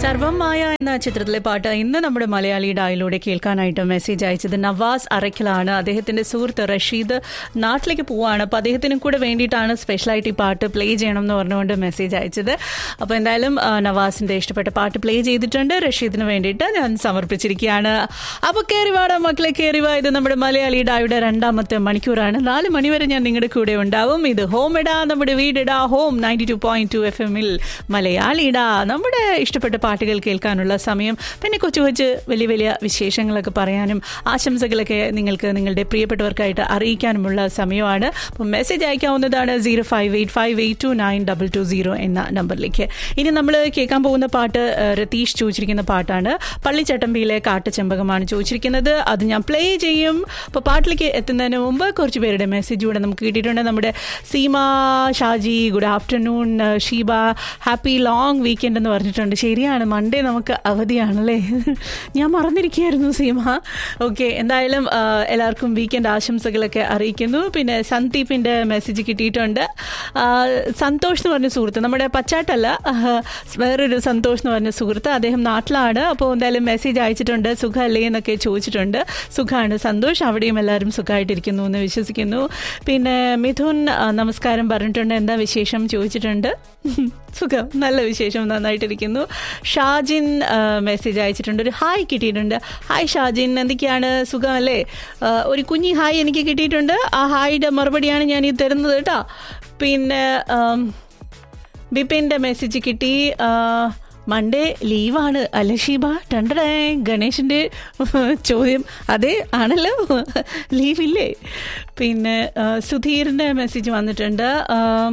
സർവം മായ എന്ന ചിത്രത്തിലെ പാട്ട് ഇന്ന് നമ്മുടെ മലയാളി ഡായിലൂടെ കേൾക്കാനായിട്ട് മെസ്സേജ് അയച്ചത് നവാസ് അറയ്ക്കലാണ് അദ്ദേഹത്തിന്റെ സുഹൃത്ത് റഷീദ് നാട്ടിലേക്ക് പോവാണ് അപ്പോൾ അദ്ദേഹത്തിനും കൂടെ വേണ്ടിയിട്ടാണ് സ്പെഷ്യലായിട്ട് ഈ പാട്ട് പ്ലേ ചെയ്യണം എന്ന് പറഞ്ഞുകൊണ്ട് മെസ്സേജ് അയച്ചത് അപ്പോൾ എന്തായാലും ആ, നവാസിന്റെ ഇഷ്ടപ്പെട്ട പാട്ട് പ്ലേ ചെയ്തിട്ടുണ്ട് റഷീദിന് വേണ്ടിയിട്ട് ഞാൻ സമർപ്പിച്ചിരിക്കുകയാണ് അപ്പോൾ കയറിവാട മക്കളെ കയറിവാ ഇത് നമ്മുടെ മലയാളി ഡായുടെ രണ്ടാമത്തെ മണിക്കൂറാണ് നാല് മണിവരെ ഞാൻ നിങ്ങളുടെ കൂടെ ഉണ്ടാവും ഇത് ഹോം ഇടാ നമ്മുടെ വീടിടാ home ninety two point two F എമ്മിൽ മലയാളിടാ നമ്മുടെ ഇഷ്ടപ്പെട്ട പാട്ടുകൾ കേൾക്കാനുള്ള സമയം പിന്നെ കൊച്ചു കൊച്ചു വലിയ വലിയ വിശേഷങ്ങളൊക്കെ പറയാനും ആശംസകളൊക്കെ നിങ്ങൾക്ക് നിങ്ങളുടെ പ്രിയപ്പെട്ടവർക്കായിട്ട് അറിയിക്കാനുമുള്ള സമയമാണ് അപ്പം മെസ്സേജ് അയക്കാവുന്നതാണ് zero five eight five eight two nine double two zero എന്ന നമ്പറിലേക്ക് ഇനി നമ്മൾ കേൾക്കാൻ പോകുന്ന പാട്ട് ഏഹ്, രതീഷ് ചോദിച്ചിരിക്കുന്ന പാട്ടാണ് പള്ളിച്ചട്ടമ്പിയിലെ കാട്ടുചെമ്പകമാണ് ചോദിച്ചിരിക്കുന്നത് അത് ഞാൻ പ്ലേ ചെയ്യും അപ്പോൾ പാട്ടിലേക്ക് എത്തുന്നതിന് മുമ്പ് കുറച്ച് പേരുടെ മെസ്സേജ് കൂടെ നമുക്ക് കിട്ടിയിട്ടുണ്ട് നമ്മുടെ Seema Shaji good afternoon Sheeba happy long weekend എന്ന് പറഞ്ഞിട്ടുണ്ട് ശരിയാണ് മൺഡേ നമുക്ക് അവധിയാണല്ലേ ഞാൻ മറന്നിരിക്കുകയായിരുന്നു സീമ ഓക്കെ എന്തായാലും ആ, എല്ലാവർക്കും വീക്കെൻഡ് ആശംസകളൊക്കെ അറിയിക്കുന്നു പിന്നെ സന്ദീപിൻ്റെ മെസ്സേജ് കിട്ടിയിട്ടുണ്ട് ആ, സന്തോഷ് എന്ന് പറഞ്ഞ സുഹൃത്ത് നമ്മുടെ പച്ചാട്ടല്ല ആ, വേറൊരു സന്തോഷ് എന്ന് പറഞ്ഞ സുഹൃത്ത് അദ്ദേഹം നാട്ടിലാണ് അപ്പോൾ എന്തായാലും മെസ്സേജ് അയച്ചിട്ടുണ്ട് സുഖമല്ലേ എന്നൊക്കെ ചോദിച്ചിട്ടുണ്ട് സുഖമാണ് സന്തോഷ് അവിടെയും എല്ലാവരും സുഖമായിട്ടിരിക്കുന്നു എന്ന് വിശ്വസിക്കുന്നു പിന്നെ മിഥുൻ ആ, നമസ്കാരം പറഞ്ഞിട്ടുണ്ട് എന്താ വിശേഷം ചോദിച്ചിട്ടുണ്ട് സുഖം നല്ല വിശേഷം നന്നായിട്ടിരിക്കുന്നു ഷാജിൻ ആ, മെസ്സേജ് അയച്ചിട്ടുണ്ട് ഒരു ഹായ് കിട്ടിയിട്ടുണ്ട് ഹായ് ഷാജിൻ എന്തൊക്കെയാണ് സുഖമല്ലേ ആ, ഒരു കുഞ്ഞി ഹായ് എനിക്ക് കിട്ടിയിട്ടുണ്ട് ആ ഹായിയുടെ മറുപടിയാണ് ഞാൻ ഈ തരുന്നത് കേട്ടോ പിന്നെ ആം, ബിപിൻ്റെ മെസ്സേജ് കിട്ടി ആ, മൺഡേ ലീവാണ് അല്ലേ ഷീബ ടണ്ടടേ ഗണേഷിൻ്റെ ചോദ്യം അതെ ആണല്ലോ ലീവില്ലേ പിന്നെ ആ, സുധീറിൻ്റെ മെസ്സേജ് വന്നിട്ടുണ്ട് ആം,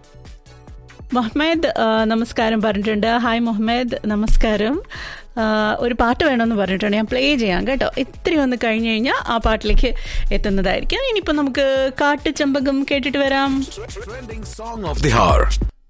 മുഹമ്മദ് ആ, നമസ്കാരം പറഞ്ഞിട്ടുണ്ട് ഹായ് മുഹമ്മദ് നമസ്കാരം ആ, ഒരു പാട്ട് വേണമെന്ന് പറഞ്ഞിട്ടുണ്ട് ഞാൻ പ്ലേ ചെയ്യാം കേട്ടോ ഇത്തിരി ഒന്ന് കഴിഞ്ഞ് കഴിഞ്ഞാൽ ആ പാട്ടിലേക്ക് എത്തുന്നതായിരിക്കും ഇനിയിപ്പോൾ നമുക്ക് കാട്ടുചെമ്പകം കേട്ടിട്ട് വരാം Trending song of the hour.